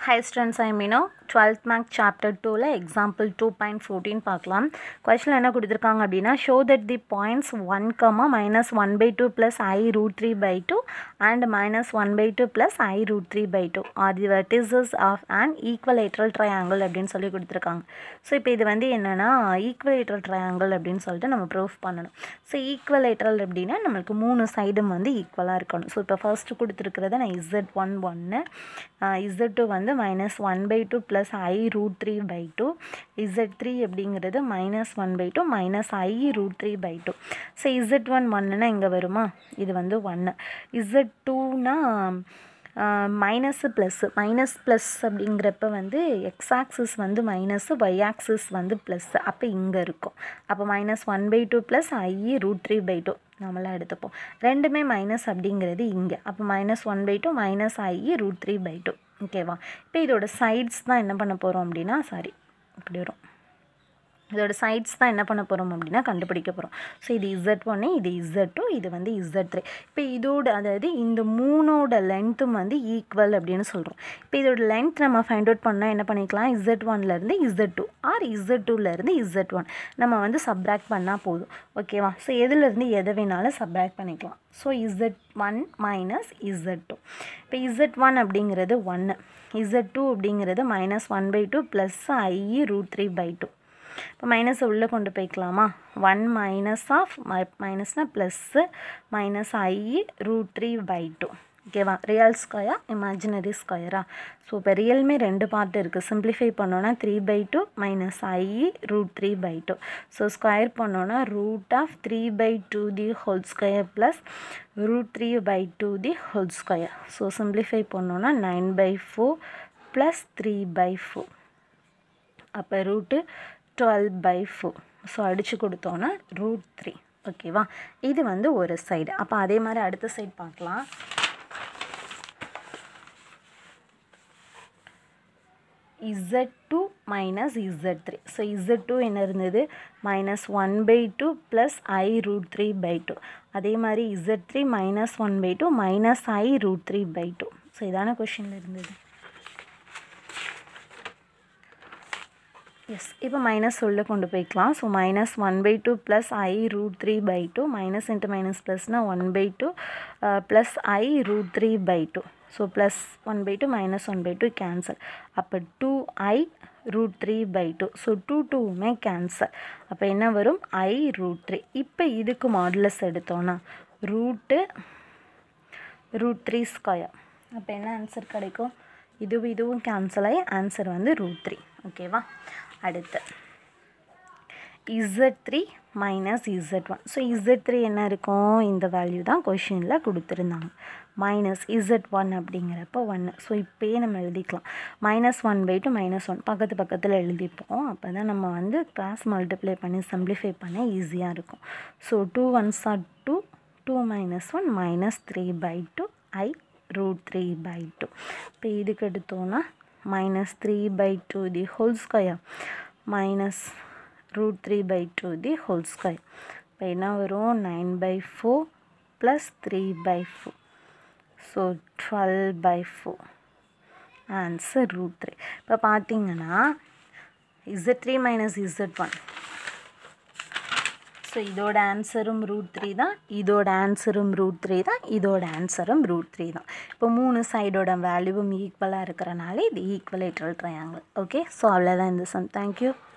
high students I mean twelfth மேக் chapter டூவில் example two point fourteen பார்க்கலாம் question என்ன கொடுத்துருக்காங்க அப்படின்னா show that the points one comma minus one by two plus i root three by two and minus one by two plus i root three by two are the vertices of and equilateral triangle அப்படின்னு சொல்லி கொடுத்துருக்காங்க so இப்போ இது வந்து என்னென்னா equilateral triangle அப்படின்னு சொல்லிட்டு நம்ம ப்ரூஃப் பண்ணணும் ஸோ ஈக்குவலேட்ரல் அப்படின்னா நம்மளுக்கு மூணு சைடும் வந்து ஈக்குவலாக இருக்கணும் ஸோ இப்போ ஃபர்ஸ்ட்டு கொடுத்துருக்கிறத நான் இசட் ஒன் ஒன்று இசட் டூ வந்து minus one by two plus i root three by two Z three அப்படிங்கிறது minus one by two minus i root three by two so Z one ஒன்னுனா இங்கே வருமா இது வந்து ஒன்று இசட் டூனா மைனஸு ப்ளஸ்ஸு மைனஸ் ப்ளஸ் அப்படிங்கிறப்ப வந்து எக்ஸ் ஆக்சிஸ் வந்து மைனஸு ஒய் ஆக்சிஸ் வந்து ப்ளஸ்ஸு அப்போ இங்கே இருக்கும் அப்போ minus one by two plus i root three by two நம்மளாம் எடுத்துப்போம் ரெண்டுமே மைனஸ் அப்படிங்கிறது இங்கே அப்போ minus one by two minus i root three by two ஓகேவா இப்போ இதோட சைட்ஸ் தான் என்ன பண்ண போகிறோம் அப்படின்னா சாரி இப்படி வரும் இதோட சைட்ஸ் தான் என்ன பண்ண போகிறோம் அப்படின்னா கண்டுபிடிக்க போகிறோம் ஸோ இது இசட் ஒன்று இது இசட் டூ இது வந்து இசட் த்ரீ இப்போ இதோட அதாவது இந்த மூணோட லென்த்தும் வந்து ஈக்குவல் அப்படின்னு சொல்கிறோம் இப்போ இதோட லென்த் நம்ம ஃபைண்ட் அவுட் பண்ணால் என்ன பண்ணிக்கலாம் இசட் ஒன்லேருந்து இசட் டூ ஆர் இசட் டூலேருந்து இசட் ஒன் நம்ம வந்து சப்ராக்ட் பண்ணால் போதும் ஓகேவா ஸோ எதுலேருந்து எதை வேணாலும் சப்ராக்ட் பண்ணிக்கலாம் so Z one minus Z two இப்போ இசட் ஒன் அப்படிங்கிறது ஒன்று இசட் டூ அப்படிங்கிறது minus one by two plus i root three by two இப்போ மைனஸை உள்ளே கொண்டு போய்க்கலாமா ஒன் மைனஸ் ஆஃப் மைனஸ்னால் plus minus i root three by two ஓகேவா ரியல் ஸ்கொயர் இமேஜினரி ஸ்கொயரா ஸோ இப்போ ரியல்மே ரெண்டு பார்ட் இருக்குது சிம்பிளிஃபை பண்ணோன்னா three by two minus i root three by two so square பண்ணோன்னா root of three by two the whole square plus root three by two the whole square so simplify பண்ணோன்னா nine by four plus three by four அப்போ root twelve by four so அடித்து கொடுத்தோன்னா root three ஓகேவா இது வந்து ஒரு side அப்போ அதே மாதிரி அடுத்த சைடு பார்க்கலாம் Z two minus Z three so Z two என்ன இருந்தது minus one by two plus i root three by two அதே மாதிரி Z three minus one by two minus i root three by two so இதான கொஷினில் இருந்தது yes இப்போ minus உள்ள கொண்டு போய்க்கலாம் so minus one by two plus i root three by two minus into minus ப்ளஸ்னால் one by two plus i root three by two so plus one by two minus one by two cancel அப்போ two I root three by two so two டூவுமே cancel அப்போ என்ன வரும் ஐ root three இப்போ இதுக்கு modulus எடுத்தோன்னா route root three square அப்போ என்ன ஆன்சர் கிடைக்கும் இதுவும் இதுவும் கேன்சல் ஆகி ஆன்சர் வந்து ரூட் த்ரீ ஓகேவா அடுத்து Z three minus Z one so Z three என்ன இருக்கும் இந்த வேல்யூ தான் கொஷினில் கொடுத்துருந்தாங்க மைனஸ் இசட் ஒன் அப்படிங்கிறப்ப ஒன்று ஸோ இப்போயே நம்ம எழுதிக்கலாம் minus one by two minus one பக்கத்து பக்கத்தில் எழுதிப்போம் அப்போ தான் நம்ம வந்து கிளாஸ் மல்டிப்ளை பண்ணி சிம்பிளிஃபை பண்ண ஈஸியாக இருக்கும் so two ones are two two minus one minus three by two I root three by two இப்போ இதுக்கு எடுத்தோன்னா minus three by two the whole square minus root three by two the whole square இப்போ என்ன வரும் nine by four plus three by four so twelve by four answer root three இப்போ பார்த்தீங்கன்னா Z three minus Z one so இதோட ஆன்சரும் root three தான் இதோட ஆன்சரும் ரூட் த்ரீ தான் இதோட ஆன்சரும் ரூட் த்ரீ தான் இப்போ மூணு சைடோட வேல்யூவும் ஈக்குவலாக இருக்கிறனால இது ஈக்குவலேட்ரல் ட்ரையாங்கிள் ஓகே ஸோ அவ்வளோதான் இந்த சம் தேங்க்யூ